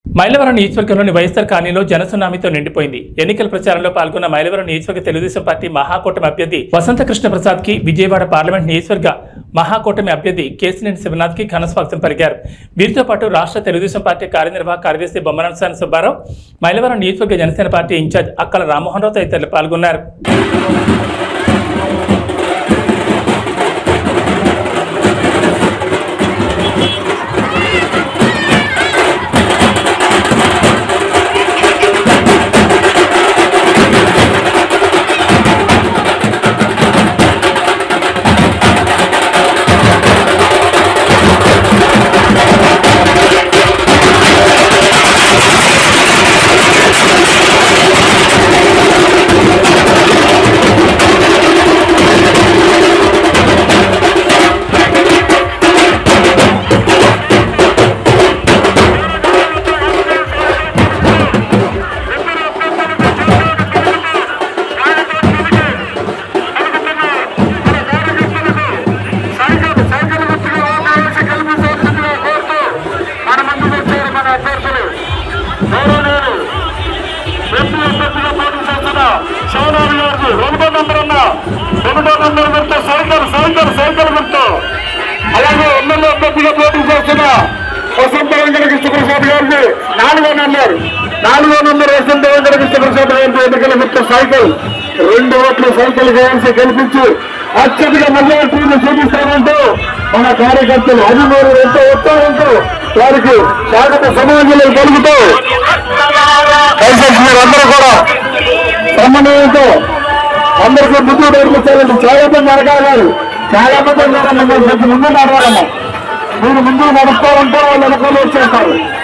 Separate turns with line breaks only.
మైలవరం నియోజకవర్గంలోని వైఎస్ఆర్ కాలనీలో జనసునామీతో నిండిపోయింది ఎన్నికల ప్రచారంలో పాల్గొన్న మైలవరం నియోజకవర్గ తెలుగుదేశం పార్టీ మహాకూటమి అభ్యర్థి వసంత కృష్ణ ప్రసాద్ కి విజయవాడ పార్లమెంట్ నియోజకవర్గ మహాకూటమి అభ్యర్థి కేసినేని శివనాథ్ కి ఘన స్వాగతం పలికారు వీరితో పాటు రాష్ట్ర తెలుగుదేశం పార్టీ కార్యనిర్వాహక కార్యదర్శి బొమ్మనసాని సుబ్బారావు మైలవరం నియోజకవర్గ జనసేన పార్టీ ఇన్ఛార్జ్ అక్కల రామ్మోహన్ రావు తదితరులు పాల్గొన్నారు
సైకిల్ సైకిల్ గుర్తుగా ఓటేసి గెలిపించాల్సిందిగా కోరుతూ మన ముందుకు వచ్చారు మన అభ్యర్థులు గౌరవనీయులు ఎంపీ అభ్యర్థిగా పోటీ చేస్తున్న శివరాజు గారికి ఒకటో నంబర్ అన్న ఒకటో నంబర్ గుర్తు సైకిల్ సైకిల్ సైకిల్ గుర్తు అలాగే ఎమ్మెల్యే అభ్యర్థిగా పోటీ చేస్తున్న వసంత వెంకట కృష్ణప్రసాద్ గారికి నాలుగో నంబర్ నాలుగో నంబర్ వసంత వెంకట కృష్ణప్రసాద్ గారికి ఎన్నికల గుర్తు సైకిల్ రెండు ఓట్లు సైకిల్ వేసి గెలిపించి అత్యధిక మెజార్టీని చూపిస్తామంటూ మన కార్యకర్తలు అభిమానులు ఎంతో ఉత్సాహంతో వారికి స్వాగత సమాజంలో కలుగుతూ దయచేసి మీరందరూ కూడా సమన్వయంతో అందరికీ ముందు నేర్పించాలంటే చాలా మంది నడకాలి చాలా మంది ఉన్నారు మిమ్మల్ని కొంచెం ముందు నడవాలమ్మా మీరు ముందు నడుస్తూ ఉంటే వాళ్ళు వెనకాల వచ్చేస్తారు